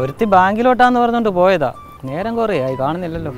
ഒരുത്തി ബാങ്കിലോട്ടാന്ന് പറഞ്ഞുകൊണ്ട് പോയതാ നേരം കുറേയായി കാണുന്നില്ലല്ലോ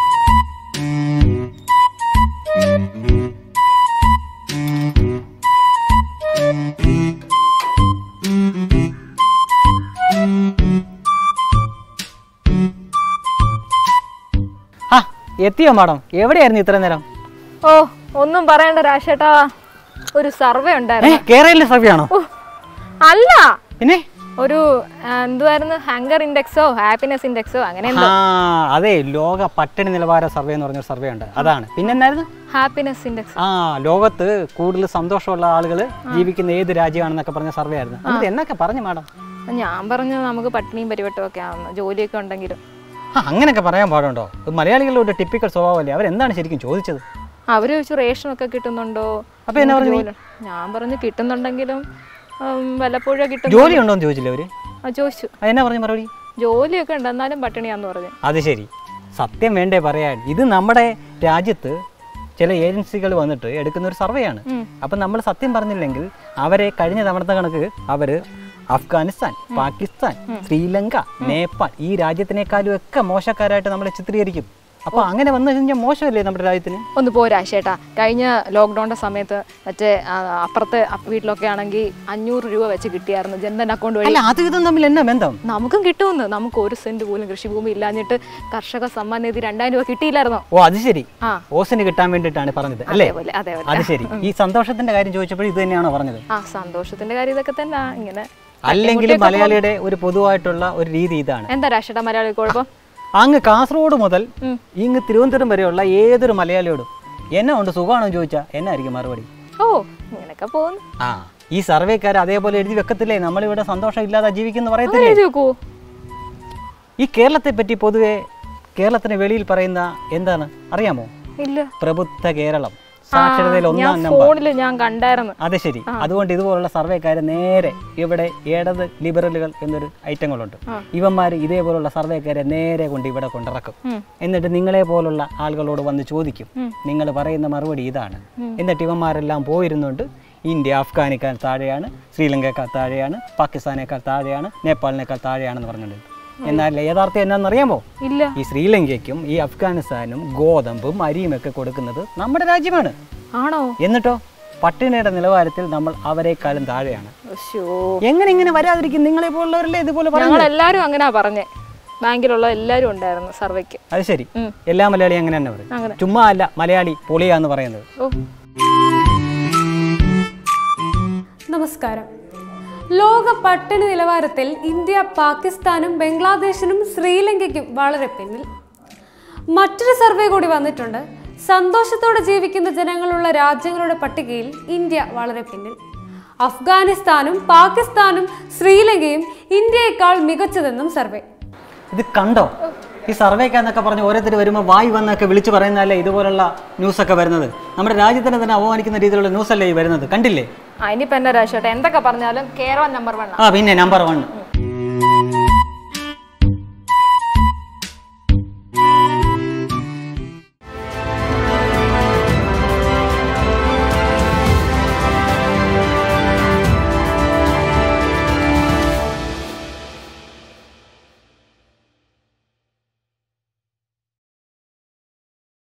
ആ എത്തിയോ മാഡം എവിടെയായിരുന്നു ഇത്ര നേരം ഓ ഒന്നും പറയണ്ട രാശേട്ടാ ഒരു സർവേ ഏ ഉണ്ടായിരുന്നു കേരളയിലെ സഭയാണോ ഓ, അല്ല പിന്നെ ഒരു ആ, എന്തുവായിരുന്നു ഹങ്കർ ഇൻഡെക്സോ ഹാപ്പിനെസ് ഇൻഡെക്സോ അങ്ങനെ ആ അതെ ലോക പട്ടിണി നിലവാര സർവേ എന്ന് പറഞ്ഞൊരു സർവേ ഉണ്ട് അതാണ് പിന്നെ എന്നായിരുന്നു ഹാപ്പിനെസ് ഇൻഡെക്സ് ആ ലോകത്ത് കൂടുതൽ സന്തോഷമുള്ള ആളുകൾ ജീവിക്കുന്ന ഏത് രാജ്യമാണെന്നൊക്കെ പറഞ്ഞ സർവേ ആയിരുന്നു എന്നിട്ട് എന്നൊക്കെ പറഞ്ഞു മാഡം ഞാൻ പറഞ്ഞു നമുക്ക് പട്ടിണിയും പരിവട്ടവും ഒക്കെ ആവുന്നു ജോലിയൊക്കെ ഉണ്ടെങ്കിലും ആ അങ്ങനെയൊക്കെ പറയാൻ പാടുണ്ടോ ഇത് മലയാളികളുടെ ഒരു ടിപ്പിക്കൽ സ്വഭാവമല്ലേ അവരെന്താണ് ശരിക്കും ചോദിച്ചത് അവര് ചോദിച്ചു റേഷൻ ഒക്കെ കിട്ടുന്നുണ്ടോ അപ്പൊ എന്നാ നിങ്ങൾക്ക് പറഞ്ഞു ജോലി- ഞാൻ പറഞ്ഞു കിട്ടുന്നുണ്ടെങ്കിലും ഉം, വല്ലപ്പോഴും കിട്ടും ജോലി ഉണ്ടോ എന്ന് ചോദിച്ചില്ലേ അവര് ആ, ചോദിച്ചു ആ, എന്നാ പറഞ്ഞു മറുപടി ജോലിയൊക്കെ ഉണ്ട് എന്നാലും പട്ടിണിയാന്ന് പറഞ്ഞു അത് ശരി സത്യം വേണ്ടേ പറയാൻ ഇത് നമ്മുടെ രാജ്യത്ത് ചില ഏജൻസികൾ വന്നിട്ട് എടുക്കുന്ന ഒരു സർവേയാണ് അപ്പം നമ്മൾ സത്യം പറഞ്ഞില്ലെങ്കിൽ അവരെ കഴിഞ്ഞ തവണത്തെ കണക്ക് അവര് അഫ്ഗാനിസ്ഥാൻ പാകിസ്ഥാൻ ശ്രീലങ്ക നേപ്പാൾ ഈ രാജ്യത്തിനേക്കാളും ഒക്കെ മോശക്കാരായിട്ട് നമ്മളെ ചിത്രീകരിക്കും അപ്പൊ അങ്ങനെ വന്നു കഴിഞ്ഞാൽ മോശമല്ലേ നമ്മുടെ രാജ്യത്തിന് ഒന്ന് പോരാ ചേട്ടാ കഴിഞ്ഞ ലോക്ക്ഡൗണിന്റെ സമയത്ത് മറ്റേ ആ, അപ്പുറത്തെ അപ്പ- വീട്ടിലൊക്കെ ആണെങ്കിൽ അഞ്ഞൂറ് രൂപ വെച്ച് കിട്ടിയായിരുന്നു ജൻധൻ അക്കൗണ്ട് വഴി അല്ല അത് ഇതും തമ്മിൽ എന്നാ ബന്ധം നമുക്കും കിട്ടുമെന്ന് നമുക്ക് ഒരു സെന്റ് പോലും കൃഷിഭൂമി ഇല്ലാഞ്ഞിട്ട് കർഷക സമ്മാൻ നിധി രണ്ടായിരം രൂപ കിട്ടിയില്ലായിരുന്നോ ഓ അത് ശരി ആ ഓസിന് കിട്ടാൻ വേണ്ടിയിട്ടാണ് പറഞ്ഞത് അല്ലേ അതേപോലെ അതേപോലെ അത് ശരി ഈ സന്തോഷത്തിന്റെ കാര്യം ചോദിച്ചപ്പോൾ ഇത് തന്നെയാണോ പറഞ്ഞത് ആ സന്തോഷത്തിന്റെ കാര്യം ഇതൊക്കെ തന്നെ ഇങ്ങനെ അല്ലെങ്കിൽ മലയാളിയുടെ ഒരു പൊതുവായിട്ടുള്ള ഒരു രീതി ഇതാണ് എന്താ രാഷ്ട്രീയ മലയാളി കുഴപ്പം അങ്ങ് കാസർഗോഡ് മുതൽ ഉം. ഇങ്ങ് തിരുവനന്തപുരം വരെയുള്ള ഏതൊരു മലയാളിയോടും എന്നെ ഉണ്ട് സുഖമാണോ എന്ന് ചോദിച്ചാൽ എന്നായിരിക്കും മറുപടി ഓ ഇങ്ങനെയൊക്കെ പോകുന്നു ആ ഈ സർവേക്കാർ അതേപോലെ എഴുതി വെക്കത്തില്ലേ നമ്മളിവിടെ സന്തോഷം ഇല്ലാതെ ജീവിക്കുന്നു അങ്ങനെ പറയത്തില്ലേ എഴുതി വെക്കൂ ഈ കേരളത്തെ പറ്റി പൊതുവെ കേരളത്തിന് വെളിയിൽ പറയുന്ന എന്താണ് അറിയാമോ ഇല്ല പ്രബുദ്ധ കേരളം സാക്ഷരതയിൽ ഞാൻ ഒന്നാം നമ്പർ ഫോണിൽ ഞാൻ കണ്ടായിരുന്നു അതെ ശരി അതുകൊണ്ട് ഇതുപോലുള്ള സർവേക്കാർ നേരെ ഇവിടെ ഇടത് ലിബറലുകൾ എന്നൊരു ഐറ്റങ്ങളുണ്ട് ഇവന്മാർ ഇതേപോലുള്ള സർവേക്കാരെ നേരെ കൊണ്ട് ഇവിടെ കൊണ്ടിറക്കും ഉം. എന്നിട്ട് നിങ്ങളെ പോലുള്ള ആളുകളോട് വന്ന് ചോദിക്കും നിങ്ങൾ പറയുന്ന മറുപടി ഇതാണ് എന്നിട്ട് ഇവന്മാരെല്ലാം പോയിരുന്നുകൊണ്ട് ഇന്ത്യ അഫ്ഗാനിക്കാൾ താഴെയാണ് ശ്രീലങ്കക്കാൾ താഴെയാണ് പാകിസ്ഥാനേക്കാൾ താഴെയാണ് നേപ്പാളിനേക്കാൾ താഴെയാണെന്ന് പറഞ്ഞിട്ടുണ്ട് എന്നാൽ യഥാർത്ഥം എന്നാണെന്നറിയാമോ ഇല്ല ഈ ശ്രീലങ്കയ്ക്കും ഈ അഫ്ഗാനിസ്ഥാനും ഗോതമ്പും അരിയും ഒക്കെ കൊടുക്കുന്നത് നമ്മുടെ രാജ്യമാണ് ആണോ എന്നിട്ടോ പട്ടിണിയുടെ നിലവാരത്തിൽ നമ്മൾ അവരെക്കാളും താഴെയാണ് ശ്ശോ. എങ്ങനെ ഇങ്ങനെ വരാതിരിക്കും നിങ്ങളെ പോലുള്ളവരല്ലേ ഇതുപോലെ ഞങ്ങൾ പറയുന്നത് എല്ലാരും അങ്ങനെയാ പറഞ്ഞേ ബാങ്കിലുള്ള എല്ലാരും ഉണ്ടായിരുന്നു സർവേക്ക് അത് ശരി ഉം. എല്ലാ മലയാളി അങ്ങനെ തന്നെ പറയും അങ്ങനെ ചുമ്മാ അല്ല മലയാളി പൊളിയാന്ന് പറയുന്നത് ഓ നമസ്കാരം ലോക പട്ടിണി നിലവാരത്തിൽ ഇന്ത്യ പാകിസ്ഥാനും ബംഗ്ലാദേശിനും ശ്രീലങ്കയ്ക്കും വളരെ പിന്നിൽ മറ്റൊരു സർവേ കൂടി വന്നിട്ടുണ്ട് സന്തോഷത്തോടെ ജീവിക്കുന്ന ജനങ്ങളുള്ള രാജ്യങ്ങളുടെ പട്ടികയിൽ ഇന്ത്യ വളരെ പിന്നിൽ അഫ്ഗാനിസ്ഥാനും പാകിസ്ഥാനും ശ്രീലങ്കയും ഇന്ത്യയേക്കാൾ മികച്ചതെന്നും സർവേ ഇത് കണ്ടോ ഈ സർവേക്കാന്നൊക്കെ പറഞ്ഞ് ഓരോരുത്തർ വരുമ്പോൾ വായി വന്നൊക്കെ വിളിച്ചു പറയുന്നതല്ലേ ഇതുപോലുള്ള ന്യൂസൊക്കെ വരുന്നത് നമ്മുടെ രാജ്യത്തിനെ തന്നെ അപമാനിക്കുന്ന രീതിയിലുള്ള ന്യൂസല്ലേ ഈ വരുന്നത് കണ്ടില്ലേ ആ ഇനിയിപ്പോ എന്താ രാശേട്ടാ എന്തൊക്കെ പറഞ്ഞാലും കേരളം നമ്പർ വൺ ആ പിന്നെ നമ്പർ വൺ